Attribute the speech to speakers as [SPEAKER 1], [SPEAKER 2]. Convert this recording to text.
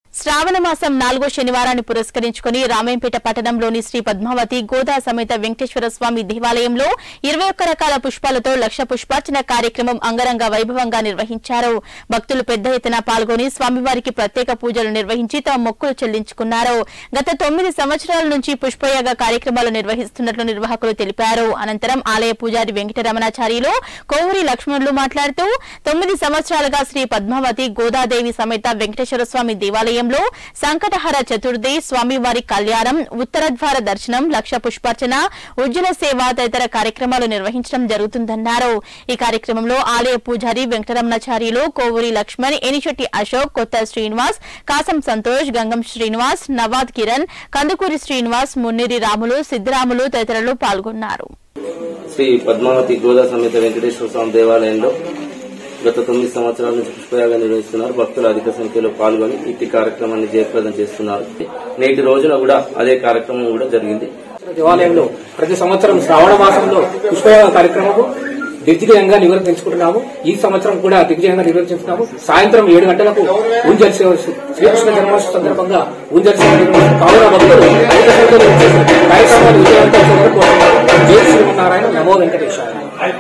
[SPEAKER 1] శ్రావణ మాసం నాలుగో శనివారాన్ని పురస్కరించుకుని రామేంపేట పట్టణంలోని శ్రీ పద్మావతి గోదా సమేత వెంకటేశ్వర స్వామి దేవాలయంలో ఇరవై ఒక్క రకాల పుష్పాలతో లక్ష పుష్పార్చన కార్యక్రమం అంగరంగ వైభవంగా నిర్వహించారు భక్తులు పెద్ద ఎత్తున పాల్గొని స్వామివారికి ప్రత్యేక పూజలు నిర్వహించి తమ మొక్కులు చెల్లించుకున్నారు గత తొమ్మిది సంవత్సరాల నుంచి పుష్పయాగ కార్యక్రమాలు నిర్వహిస్తున్నట్లు నిర్వాహకులు తెలిపారు అనంతరం ఆలయ పూజారి వెంకటరమణాచార్యులు కోవూరి లక్ష్మణులు మాట్లాడుతూ తొమ్మిది సంవత్సరాలుగా శ్రీ పద్మావతి గోదాదేవి సమేత వెంకటేశ్వర స్వామి దేవాలయంలో సంకటహర చతుర్థి స్వామివారి కళ్యాణం ఉత్తరద్వార దర్శనం లక్ష పుష్పార్చన ఉజ్జల సేవ తదితర కార్యక్రమాలు నిర్వహించడం జరుగుతుందన్నారు ఈ కార్యక్రమంలో ఆలయ పూజారి వెంకటరమణాచార్యులు కోవూరి లక్ష్మణ్ ఎనిశెట్టి అశోక్ కొత్త శ్రీనివాస్ కాసం సంతోష్ గంగం శ్రీనివాస్ నవాద్ కిరణ్ కందుకూరి శ్రీనివాస్ మున్నిరి రాములు సిద్దిరాములు తదితరులు పాల్గొన్నారు
[SPEAKER 2] శ్రీ పద్మావతి గోదా సమేత వెంకటేశ్వర స్వామి దేవాలయంలో గత తొమ్మిది సంవత్సరాల నుంచి పుష్పయాగం నిర్వహిస్తున్నారు భక్తులు అధిక సంఖ్యలో పాల్గొని ఇట్టి కార్యక్రమాన్ని జయప్రదం చేస్తున్నారు నేటి రోజున కూడా అదే కార్యక్రమం కూడా జరిగింది
[SPEAKER 3] దేవాలయంలో ప్రతి సంవత్సరం శ్రావణ మాసంలో పుష్పయాగ కార్యక్రమం దిగ్విజయంగా నిర్వర్తించుకుంటున్నాము ఈ సంవత్సరం కూడా దిగ్విజయంగా నిర్వర్తించున్నాము సాయంత్రం ఏడు గంటలకు ఊంజల్ సేవ శ్రీకృష్ణ జన్మాష్టమి సందర్భంగా ఊంజల్ సేవ నిర్వహించిన కావున భక్తులు అధిక సంఖ్యలో వచ్చేసి కార్యక్రమాలు విజయవంతం చేయాలని కోరుతున్నాము జై శ్రీమన్నారాయణ నమో వెంకటేశ్వర